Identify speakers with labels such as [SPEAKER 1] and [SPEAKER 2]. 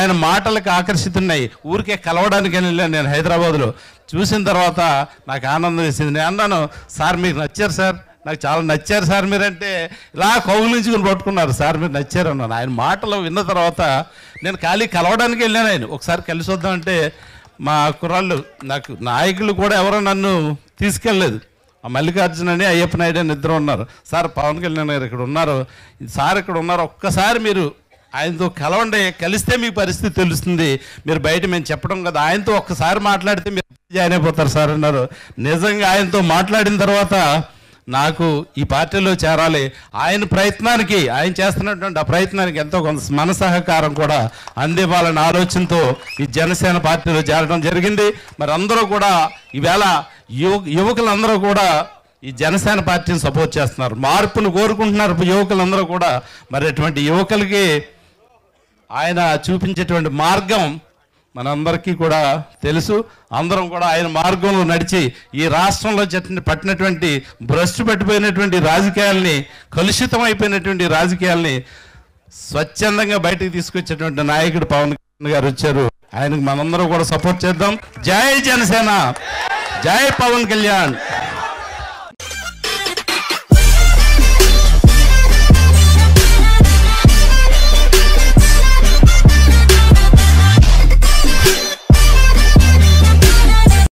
[SPEAKER 1] ఆయన మాటలకు ఆకర్షితున్నాయి ఊరికే కలవడానికి వెళ్ళాను నేను హైదరాబాద్లో చూసిన తర్వాత నాకు ఆనందం వేసింది నేను అన్నాను సార్ మీకు నచ్చారు సార్ నాకు చాలా నచ్చారు సార్ మీరంటే ఇలా కౌగులించుకుని పట్టుకున్నారు సార్ మీరు నచ్చారు అన్నాను ఆయన మాటలు విన్న తర్వాత నేను ఖాళీ కలవడానికి వెళ్ళాను ఆయన ఒకసారి కలిసి వద్దామంటే మా కుర్రాళ్ళు నాకు నాయకులు కూడా ఎవరో నన్ను తీసుకెళ్ళలేదు ఆ మల్లికార్జున అని అయ్యప్ప నాయుడు అని ఇద్దరు ఉన్నారు సార్ పవన్ కళ్యాణ్ గారు ఇక్కడ ఉన్నారు సార్ ఇక్కడ ఉన్నారు ఒక్కసారి మీరు ఆయనతో కలవండి కలిస్తే మీ పరిస్థితి తెలుస్తుంది మీరు బయట మేము చెప్పడం కదా ఆయనతో ఒక్కసారి మాట్లాడితే మీరు జాయిన్ అయిపోతారు సార్ అన్నారు నిజంగా ఆయనతో మాట్లాడిన తర్వాత నాకు ఈ పార్టీలో చేరాలి ఆయన ప్రయత్నానికి ఆయన చేస్తున్నటువంటి ఆ ప్రయత్నానికి ఎంతో కొంత మన సహకారం కూడా అందివ్వాలనే ఆలోచనతో ఈ జనసేన పార్టీలో చేరడం జరిగింది మరి అందరూ కూడా ఈవేళ యువ యువకులందరూ కూడా ఈ జనసేన పార్టీని సపోర్ట్ చేస్తున్నారు మార్పును కోరుకుంటున్నారు యువకులందరూ కూడా మరి అటువంటి యువకులకి ఆయన చూపించేటువంటి మార్గం మనందరికీ కూడా తెలుసు అందరం కూడా ఆయన మార్గంలో నడిచి ఈ రాష్ట్రంలో చెట్టిన పట్టినటువంటి భ్రష్టు పట్టిపోయినటువంటి రాజకీయాల్ని కలుషితం అయిపోయినటువంటి రాజకీయాల్ని స్వచ్ఛందంగా బయటికి తీసుకొచ్చేటువంటి నాయకుడు పవన్ కళ్యాణ్ గారు వచ్చారు ఆయనకు మనందరం కూడా సపోర్ట్ చేద్దాం జై జనసేన జై పవన్ కళ్యాణ్